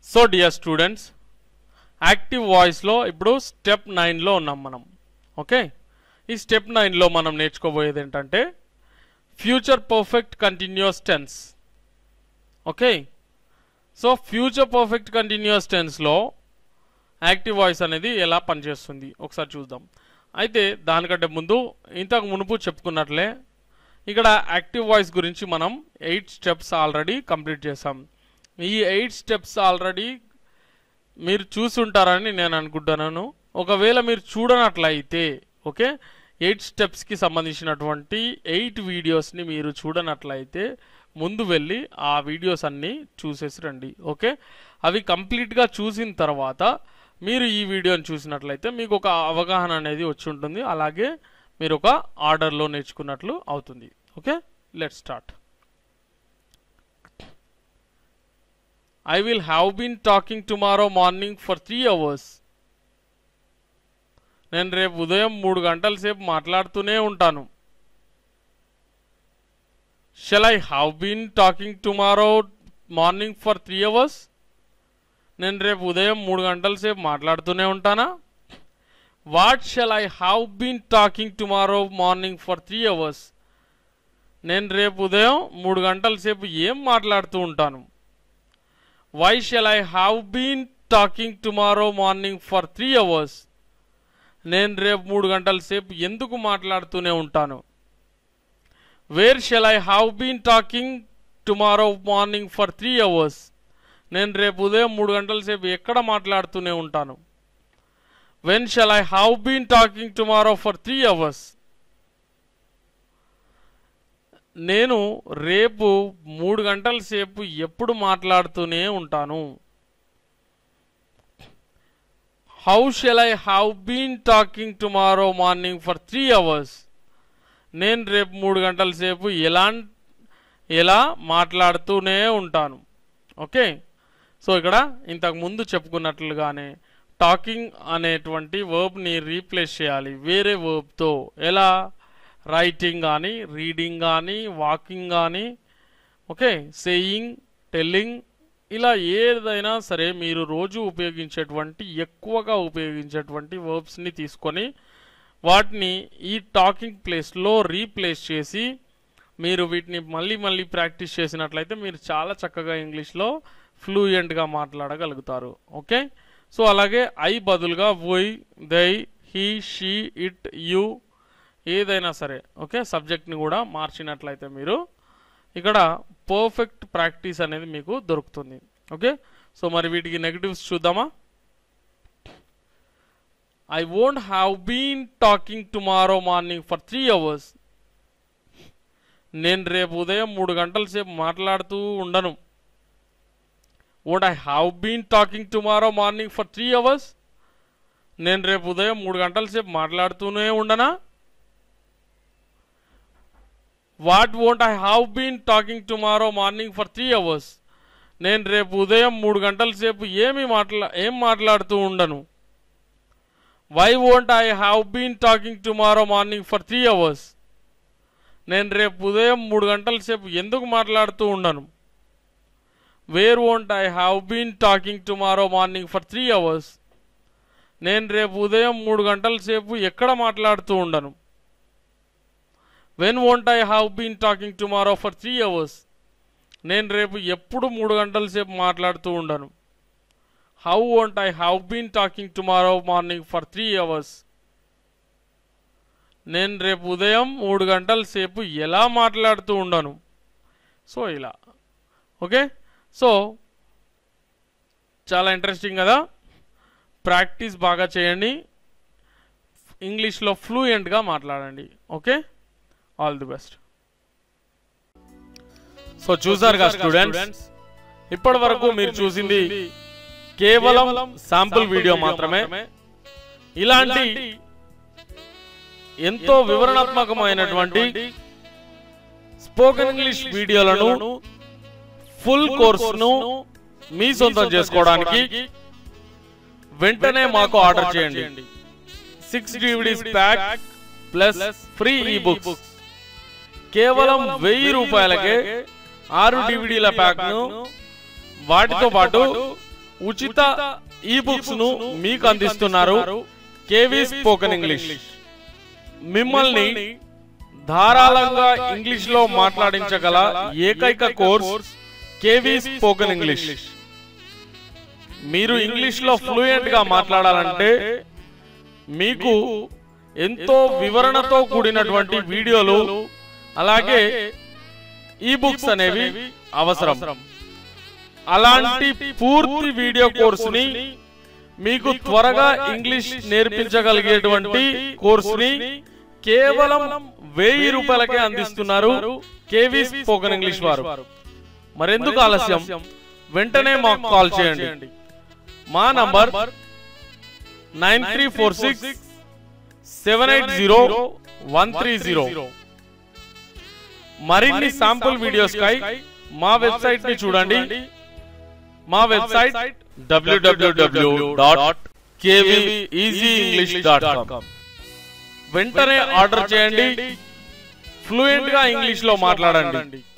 so dear students active వాయిస్లో ఇప్పుడు step నైన్లో ఉన్నాం మనం ఓకే ఈ స్టెప్ నైన్లో మనం నేర్చుకోబోయేది ఏంటంటే future perfect continuous tense okay so future perfect continuous టెన్స్లో యాక్టివ్ వాయిస్ అనేది ఎలా పనిచేస్తుంది ఒకసారి చూద్దాం అయితే దానికంటే ముందు ఇంతకు మునుపు చెప్పుకున్నట్లే ఇక్కడ యాక్టివ్ వాయిస్ గురించి మనం ఎయిట్ స్టెప్స్ ఆల్రెడీ కంప్లీట్ చేసాం ఈ ఎయిట్ స్టెప్స్ ఆల్రెడీ మీరు చూసుంటారని నేను అనుకుంటున్నాను ఒకవేళ మీరు చూడనట్లయితే ఓకే ఎయిట్ స్టెప్స్కి సంబంధించినటువంటి ఎయిట్ వీడియోస్ని మీరు చూడనట్లయితే ముందు వెళ్ళి ఆ వీడియోస్ అన్నీ చూసేసి రండి ఓకే అవి కంప్లీట్గా చూసిన తర్వాత మీరు ఈ వీడియోని చూసినట్లయితే మీకు ఒక అవగాహన అనేది వచ్చి ఉంటుంది అలాగే మీరు ఒక ఆర్డర్లో నేర్చుకున్నట్లు అవుతుంది okay let start I will have been talking tomorrow morning for three hours నేను రేపు ఉదయం మూడు గంటల సేపు మాట్లాడుతూనే ఉంటాను shall I have been talking tomorrow morning for three hours నేను రేపు ఉదయం మూడు గంటల సేపు మాట్లాడుతూనే ఉంటానా what shall I have been talking tomorrow morning for three hours నేను రేపు ఉదయం మూడు గంటల సేపు ఏం మాట్లాడుతూ ఉంటాను why shall I have been talking tomorrow morning for three hours నేను రేపు మూడు గంటల సేపు ఎందుకు మాట్లాడుతూనే ఉంటాను where shall I have been talking tomorrow morning for three hours నేను రేపు ఉదయం మూడు గంటల సేపు ఎక్కడ మాట్లాడుతూనే ఉంటాను when shall I have been talking tomorrow for three hours నేను రేపు మూడు గంటల సేపు ఎప్పుడు మాట్లాడుతూనే ఉంటాను how shall I have been talking tomorrow morning for three hours నేను రేపు మూడు గంటల సేపు ఎలా ఎలా మాట్లాడుతూనే ఉంటాను ఓకే సో ఇక్కడ ఇంతకు ముందు చెప్పుకున్నట్లుగానే టాకింగ్ అనేటువంటి వర్బ్ని రీప్లేస్ చేయాలి వేరే వర్బ్తో ఎలా రైటింగ్ కానీ రీడింగ్ కానీ వాకింగ్ కానీ ఓకే సేయింగ్ టెల్లింగ్ ఇలా ఏదైనా సరే మీరు రోజు ఉపయోగించేటువంటి ఎక్కువగా ఉపయోగించేటువంటి వర్బ్స్ని తీసుకొని వాటిని ఈ టాకింగ్ ప్లేస్లో రీప్లేస్ చేసి మీరు వీటిని మళ్ళీ మళ్ళీ ప్రాక్టీస్ చేసినట్లయితే మీరు చాలా చక్కగా ఇంగ్లీష్లో ఫ్లూయెంట్గా మాట్లాడగలుగుతారు ఓకే సో అలాగే ఐ బదులుగా we they he she it you ఏదైనా సరే ఓకే సబ్జెక్ట్ని కూడా మార్చినట్లయితే మీరు ఇక్కడ పర్ఫెక్ట్ ప్రాక్టీస్ అనేది మీకు దొరుకుతుంది ఓకే సో మరి వీటికి నెగిటివ్స్ చూద్దామా I won't have been talking tomorrow morning for three hours నేను రేపు ఉదయం మూడు గంటల సేపు మాట్లాడుతూ ఉండను won't I have been talking tomorrow morning for three hours నేను రేపు ఉదయం మూడు గంటల సేపు మాట్లాడుతూనే ఉండనా what won't I have been talking tomorrow morning for three hours నేను రేపు ఉదయం మూడు గంటల సేపు ఏమి మాట్లా ఏం మాట్లాడుతూ ఉండను why won't I have been talking tomorrow morning for three hours నేను రేపు ఉదయం మూడు గంటల సేపు ఎందుకు మాట్లాడుతూ ఉండను where won't I have been talking tomorrow morning for three hours నేను రేపు ఉదయం మూడు గంటల సేపు ఎక్కడ మాట్లాడుతూ ఉండను when won't I have been talking tomorrow for three hours నేను రేపు ఎప్పుడు మూడు గంటల సేపు మాట్లాడుతూ ఉండను how won't I have been talking tomorrow morning for three hours నేను రేపు ఉదయం మూడు గంటల సేపు ఎలా మాట్లాడుతూ ఉండను సో ఇలా ఓకే సో చాలా ఇంట్రెస్టింగ్ కదా ప్రాక్టీస్ బాగా చేయండి ఇంగ్లీష్లో ఫ్లూయెంట్గా మాట్లాడండి okay all the best so చూసారు కదా స్టూడెంట్స్ ఇప్పటి వరకు మీరు చూసింది కేవలం శాంపుల్ వీడియో మాత్రమే ఇలాంటి ఎంతో వివరణాత్మకమైనటువంటి స్పోకెన్ ఇంగ్లీష్ వీడియోలను ఫుల్ కోర్సును మీ సొంతం చేసుకోవడానికి వెంటనే మాకు ఆర్డర్ చేయండి six DVDs pack plus free e books కేవలం వెయ్యి రూపాయలకే ఆరు డివిడీల ప్యాక్ను వాటితో పాటు ఉచిత ఈ బుక్స్ ను మీకు అందిస్తున్నారు కేవీ స్పోకెన్ ఇంగ్లీష్ మిమ్మల్ని ధారాళంగా ఇంగ్లీష్ లో మాట్లాడించగల ఏకైక కోర్స్ కేవీ స్పోకెన్ ఇంగ్లీష్ మీరు ఇంగ్లీష్ లో ఫ్లూయెంట్ గా మాట్లాడాలంటే మీకు ఎంతో వివరణతో కూడినటువంటి వీడియోలు అలాగే ఈ బుక్స్ అనేవి అవసరం అలాంటి పూర్తి వీడియో కోర్సుని మీకు త్వరగా ఇంగ్లీష్ నేర్పించగలిగేటువంటి కోర్సుని కేవలం వెయ్యి రూపాయలకే అందిస్తున్నారు కేవీ స్పోకెన్ ఇంగ్లీష్ వారు మరెందుకు ఆలస్యం వెంటనే మాకు కాల్ చేయండి మా number nine three four six seven eight zero one three zero మరిన్ని శాంపుల్ వీడియోస్ కై మా వెబ్సైట్ ని చూడండి మా website WWW dot dot com వెంటనే ఆర్డర్ చేయండి ఫ్లూయెంట్ గా ఇంగ్లీష్ లో మాట్లాడండి